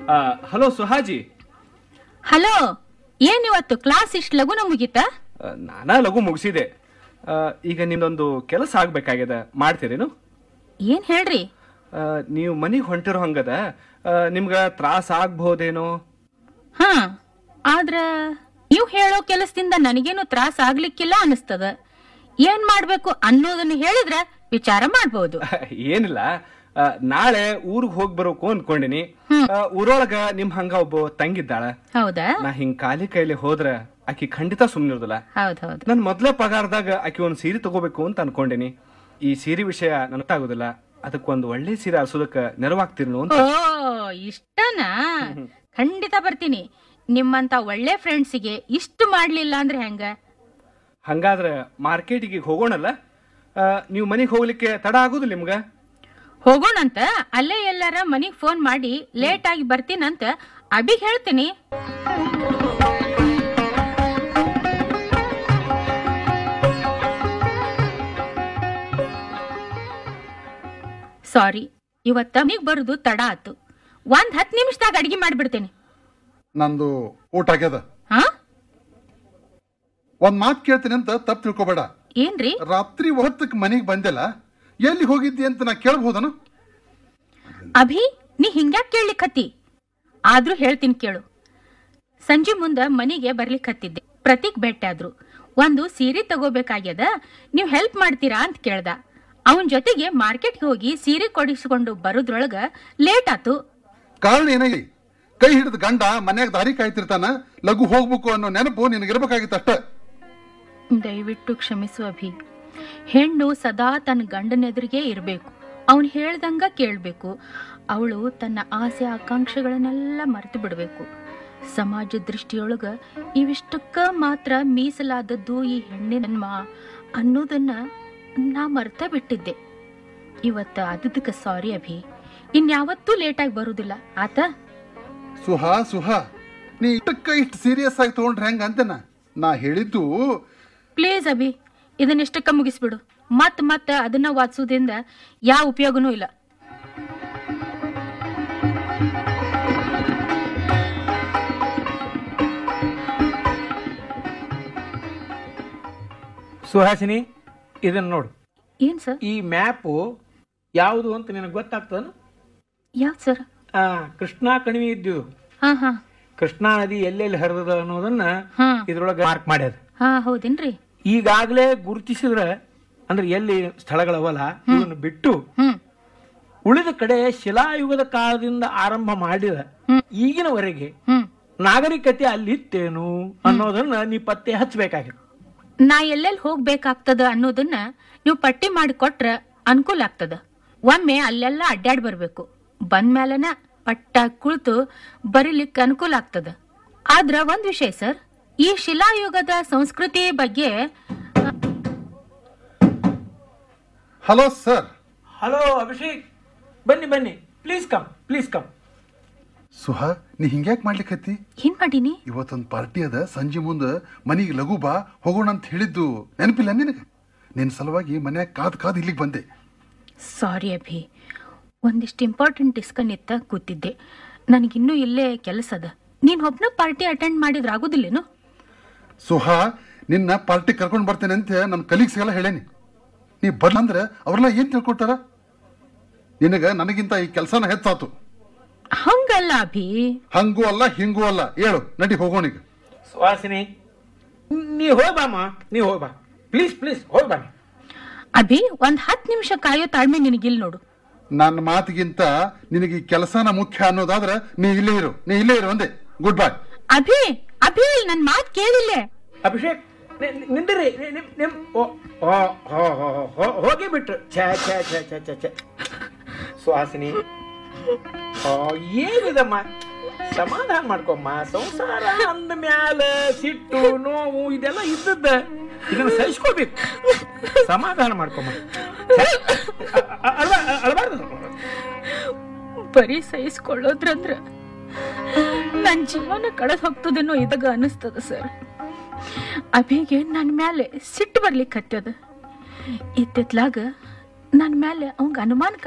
hello ಸುಹಾಜಿ hello ಏನ್ ಇವತ್ತು class ಇಷ್ಟು ಲಗುನ ಮುಗೀತಾ ಆ, ನಾನಾ ಲಘು ಮುಗಿಸಿದೆ ಈಗ ನಿಮ್ದೊಂದು ಕೆಲಸ ಆಗ್ಬೇಕಾಗ್ಯದ ಮಾಡ್ತೀರೇನು ಏನ್ ಹೇಳ್ರಿ ಆ, ನೀವು ಮನಿಗೆ ಹೊಂಟಿರೋ ಹಂಗದ ಆ, ನಿಮ್ಗ ತ್ರಾಸ ಆಗ್ಬಹುದೇನೋ ಹಾ ಆದ್ರ ನೀವು ಹೇಳೋ ಕೆಲಸದಿಂದ ನನಗೇನು ತ್ರಾಸ ಆಗ್ಲಿಕ್ಕಿಲ್ಲ ಅನಿಸ್ತದ ಏನ್ ಮಾಡ್ಬೇಕು ಅನ್ನೋದನ್ನ ಹೇಳಿದ್ರೆ ವಿಚಾರ ಮಾಡ್ಬೋದು ಏನಿಲ್ಲ ಆ, ನಾಳೆ ಊರಿಗೆ ಹೋಗಿ ಬರೋಕು ಅನ್ಕೊಂಡಿನಿ ಆ, ಊರೊಳಗ ನಿಮ್ ಹಂಗ ಒಬ್ಬ ತಂಗಿದ್ದಾಳ ಹೌದಾ ನಾ ಹಿಂಗ್ ಖಾಲಿ ಕೈಲಿ ಹೋದ್ರ ಆಕಿ ಖಂಡಿತ ಸುಮ್ನಿರ್ದಲ್ಲ ಹೌದ್ ಹೌದು ನನ್ ಮೊದ್ಲೇ ಪಗಾರದಾಗ ಆಕಿ ಒಂದ್ ಸೀರೆ ತಗೋಬೇಕು ಅಂತ ಅನ್ಕೊಂಡಿನಿ ಈ ಸೀರೆ ವಿಷಯ ನನಗಾಗುದಿಲ್ಲ ಅದಕ್ಕೊಂದು ಒಳ್ಳೆ ಸೀರೆ ಅರ್ಸೋದಕ್ಕ ನೆರವಾಗ್ತಿರ್ನು ಅಂತ ಓ ಇಷ್ಟನಾ ಖಂಡಿತ ಬರ್ತೀನಿ ನಿಮ್ಮಂತ ಒಳ್ಳೆ ಫ್ರೆಂಡ್ಸಿಗೆ ಇಷ್ಟು ಮಾಡ್ಲಿಲ್ಲ ಅಂದ್ರೆ ಹೆಂಗ ಹಂಗಾದ್ರ ಮಾರ್ಕೆಟಿಗೆ ಹೋಗೋಣಲ್ಲ ಆ, ನೀವು ಮನೆಗೆ ಹೋಗ್ಲಿಕ್ಕೆ ತಡ ಆಗುದಿಲ್ಲ ನಿಮ್ಗ ಹೋಗೋಣಂತ ಅಲ್ಲೇ ಎಲ್ಲಾರ ಮನಿಗ್ ಫೋನ್ ಮಾಡಿ ಲೇಟ್ ಆಗಿ ಬರ್ತೀನಂತ ಅಭಿಗ್ ಹೇಳ್ತೀನಿ ಸಾರಿ ಇವತ್ತ ಮನಿಗ್ ಬರುದು ತಡ ಆತು ಒಂದ್ ಹತ್ ನಿಮಿಷದಾಗ ಅಡಿಗೆ ಮಾಡ್ಬಿಡ್ತೇನೆ ನಂದು ಊಟ ಆಗ್ಯದ ಹಾ ಒಂದ್ ಮಾತು ಕೇಳ್ತೀನಿ ಅಂತ ತಪ್ಪು ತಿಳ್ಕೊಬೇಡ ಏನ್ರಿ ರಾತ್ರಿ ಹೊತ್ತಕ್ಕೆ ಮನೆಗೆ ಬಂದಿಲ್ಲ ಎಲ್ಲಿ ಹೋಗಿದ್ದಿ ಅಂತ ನಾ ಕೇಳ್ಬೋದನ ಅಭಿ ನೀ ಹಿಂಗ್ಯಾಕ್ ಕೇಳ್ಲಿಕ್ಕತ್ತಿ ಆದ್ರೂ ಹೇಳ್ತೀನಿ ಕೇಳು ಸಂಜೆ ಮುಂದ ಮನಿಗೆ ಬರ್ಲಿಕ್ ಹತ್ತಿದ್ದೆ ಪ್ರತೀಕ್ ಭೇಟಿಯಾದ್ರು ಒಂದು ಸೀರೆ ತಗೋಬೇಕಾಗ್ಯದ ನೀವ್ ಹೆಲ್ಪ್ ಮಾಡ್ತೀರಾ ಅಂತ ಕೇಳ್ದ ಅವನ್ ಜೊತೆಗೆ ಮಾರ್ಕೆಟ್ಗೆ ಹೋಗಿ ಸೀರೆ ಕೊಡಿಸಿಕೊಂಡು ಬರೋದ್ರೊಳಗ ಲೇಟ್ ಆತು ಕಾರಣ ಏನಾಗಿ ಕೈ ಹಿಡಿದ ಗಂಡ ಮನ್ಯಾಗ ದಾರಿ ಕಾಯ್ತಿರ್ತಾನ ಲಘು ಹೋಗ್ಬೇಕು ಅನ್ನೋ ನೆನಪು ನಿನಗಿರ್ಬೇಕಾಗಿತ್ತು ಅಷ್ಟ ದಯವಿಟ್ಟು ಕ್ಷಮಿಸು ಅಭಿ ಹೆಣ್ಣು ಸದಾ ತನ್ನ ಗಂಡನೆದುರಿಗೆ ಇರಬೇಕು ಅವನು ಹೇಳ್ದಂಗ ಕೇಳಬೇಕು ಅವಳು ತನ್ನ ಆಸೆ ಆಕಾಂಕ್ಷೆಗಳನ್ನೆಲ್ಲ ಮರೆತು ಬಿಡಬೇಕು ಸಮಾಜ ದೃಷ್ಟಿಯೊಳಗ ಇವಿಷ್ಟಕ್ಕ ಮಾತ್ರ ಮೀಸಲಾದದ್ದು ಈ ಹೆಣ್ಣಿನ ಜನ್ಮ ಅನ್ನೋದನ್ನ ನಾ ಮರ್ತ ಬಿಟ್ಟಿದ್ದೆ ಇವತ್ತ ಅದಕ್ಕೆ ಸಾರಿ ಅಭಿ ಇನ್ಯಾವತ್ತೂ ಲೇಟಾಗಿ ಬರುದಿಲ್ಲ ಆತ ಸುಹಾ ಸುಹಾ ನೀ ಇಷ್ಟಕ್ಕ ಇಷ್ಟು ಸೀರಿಯಸ್ ಆಗಿ ತಗೊಂಡ್ರೆ ಹೆಂಗ ಅಂತೇನ ನಾ ಹೇಳಿದ್ದು ಪ್ಲೀಸ್ ಅಭಿ ಇದನ್ನಿಷ್ಟಕ್ಕ ಮುಗಿಸ್ಬಿಡು ಮತ್ ಮತ್ತ ಅದನ್ನ ವಾದಿಸೋದ್ರಿಂದ ಯಾವ ಉಪಯೋಗನೂ ಇಲ್ಲ ಸುಹಾಸಿನಿ ಇದನ್ನ ನೋಡು ಏನ್ ಸರ್ ಈ ಮ್ಯಾಪು ಯಾವುದು ಅಂತ ನಿನಗೆ ಗೊತ್ತಾಗ್ತದ ಯಾವ್ದು ಸರ್ ಆ ಕೃಷ್ಣಾ ಕಣಿವೆ ಇದ್ದು ಹಾ ಹಾ ಕೃಷ್ಣಾ ನದಿ ಎಲ್ಲೆಲ್ಲಿ ಹರಿದದ ಅನ್ನೋದನ್ನ ಹಾ ಇದ್ರೊಳಗೆ ಮಾರ್ಕ್ ಮಾಡ್ಯದ ಹಾ ಹೌದೇನ್ರಿ ಈಗಾಗಲೇ ಗುರುತಿಸಿದ್ರ ಅಂದ್ರೆ ಎಲ್ಲಿ ಸ್ಥಳಗಳವಲ್ಲ ಇವನ್ನ ಬಿಟ್ಟು ಹ್ಮ್ ಉಳಿದ ಕಡೆ ಶಿಲಾಯುಗದ ಕಾಲದಿಂದ ಆರಂಭ ಮಾಡಿದ ಈಗಿನವರೆಗೆ ಹ್ಮ್ ನಾಗರಿಕತೆ ಅಲ್ಲಿತ್ತೇನು ಅನ್ನೋದನ್ನ ನೀ ಪತ್ತೆ ಹಚ್ಚಬೇಕಾಗಿದೆ ನಾ ಎಲ್ಲೆಲ್ಲಿ ಹೋಗ್ಬೇಕಾಗ್ತದ ಅನ್ನೋದನ್ನ ನೀವು ಪಟ್ಟಿ ಮಾಡಿ ಕೊಟ್ರ ಅನುಕೂಲ ಆಗ್ತದ ಒಮ್ಮೆ ಅಲ್ಲೆಲ್ಲ ಅಡ್ಡಾಡ್ ಬರ್ಬೇಕು ಬಂದ್ಮೇಲೆನ ಪಟ್ಟ ಕುಳಿತು ಬರೀಲಿಕ್ಕೆ ಅನುಕೂಲ ಆಗ್ತದ ಆದ್ರ ಒಂದ್ ವಿಷಯ ಸರ್ ಈ ಶಿಲಾಯುಗದ ಸಂಸ್ಕೃತಿ ಬಗ್ಗೆ ಹಲೋ ಸರ್ ಹಲೋ ಅಭಿಷೇಕ್ ಬನ್ನಿ ಬನ್ನಿ please come please come Suha ನೀ ಹಿಂಗ್ಯಾಕ್ ಮಾಡ್ಲಿಕ್ಕತ್ತಿ ಏನ್ ಮಾಡೀನಿ ಇವತ್ತೊಂದು ಪಾರ್ಟಿ ಅದ ಸಂಜೆ ಮುಂದೆ ಮನೆಗೆ ಲಘು ಬಾ ಹೋಗೋಣ ಅಂತ ಹೇಳಿದ್ದು ನೆನಪಿಲ್ಲ ನಿನಗೆ ನಿನ್ನ ಸಲುವಾಗಿ ಮನ್ಯಾಗ ಕಾದ್ ಕಾದ್ ಇಲ್ಲಿಗೆ ಬಂದೆ ಸಾರಿ ಅಭಿ ಒಂದಿಷ್ಟು ಇಂಪಾರ್ಟೆಂಟ್ ಡಿಸ್ಕನ್ ಇತ್ತ ಕೂತಿದ್ದೆ ನನಗಿನ್ನೂ ಇಲ್ಲೇ ಕೆಲಸ ಅದ ನೀನ್ ಒಬ್ನ ಪಾರ್ಟಿ ಅಟೆಂಡ್ ಮಾಡಿದ್ರ ಆಗುದಿಲ್ಲೇನು ಸುಹಾ ನಿನ್ನ ಪಾರ್ಟಿ ಕರ್ಕೊಂಡು ಬರ್ತೇನೆ ಅಂತ ನನ್ನ ಕಲೀಗ್ಸ್ಗೆಲ್ಲ ಹೇಳೇನಿ ನೀ ಬರ್ಲಂದ್ರೆ ಅವ್ರೆಲ್ಲ ಏನ್ ತಿಳ್ಕೊತಾರ ನಿನಗ ನನಗಿಂತ ಈ ಕೆಲಸನ ಹೆಚ್ಚಾತು ಹಂಗಲ್ಲ ಅಭಿ ಹಂಗೂ ಅಲ್ಲ ಹಿಂಗೂ ಅಲ್ಲ ಹೇಳು ನಡಿ ಹೋಗೋಣಿಗ ಸುಹಾಸಿನಿ ನೀ ಹೋಗ್ ಬಾಮ್ಮ ನೀ ಹೋಗ್ ಬಾ ಪ್ಲೀಸ್ ಪ್ಲೀಸ್ ಹೋಗ್ ಬಾ ಅಭಿ ಒಂದ್ ಹತ್ ನಿಮಿಷ ಕಾಯೋ ತಾಳ್ಮೆ ನಿನಗಿಲ್ ನೋಡು ನನ್ನ ಮಾತಿಗಿಂತ ನಿನಗೆ ಈ ಕೆಲಸನ ಮುಖ್ಯ ಅನ್ನೋದಾದ್ರೆ ನೀ ಇಲ್ಲೇ ಇರು ನೀ ಇಲ್ಲೇ ಇರು ಒಂದೇ ಗುಡ್ ಬೈ ಅಭಿ ಅಭಿ ನನ್ ಮಾತ್ ಕೇಳಿಲ್ಲೇ ಅಭಿಷೇಕ್ ನಿ- ನಿ- ನಿಂದಿರಿ ನಿ- ನಿಮ್ ನಿಮ್ ಓ ಓ ಹೋ ಹೋ ಹೋ ಹೋಗಿ ಬಿಟ್ರು ಛೇ ಛೇ ಛೇ ಛೇ ಛೇ ಛೇ ಸುಹಾಸಿನಿ ಓ ಏನಿದಮ್ಮ ಸಮಾಧಾನ ಮಾಡ್ಕೊಮ್ಮ ಸಂಸಾರ ಅಂದ ಮ್ಯಾಲ ಸಿಟ್ಟು ನೋವು ಇದೆಲ್ಲ ಇದ್ದದ್ದ ಇದನ್ನ ಸಹಿಸ್ಕೋಬೇಕು ಸಮಾಧಾನ ಮಾಡ್ಕೊಮ್ಮ ಛೇ, ಅ- ಅ- ಅಳ್ಬಾ- ಅಳ್ಬಾರ್ದು ಬರೀ ಸಹಿಸ್ಕೊಳ್ಳೋದ್ರಂದ್ರ ನನ್ ಜೀವನ ಕಳೆದ್ ಹೋಗ್ತದೇನೋ ಇದಾಗ ಅನಿಸ್ತದ ಸರ್ ಅಭಿಗೆ ನನ್ ಮ್ಯಾಲೆ ಸಿಟ್ಟು ಬರ್ಲಿಕ್ಕೆ ಹತ್ತದ ಇತ್ತಿತ್ಲಾಗ ನನ್ ಮ್ಯಾಲೆ ಅವಂಗ ಅನುಮಾನ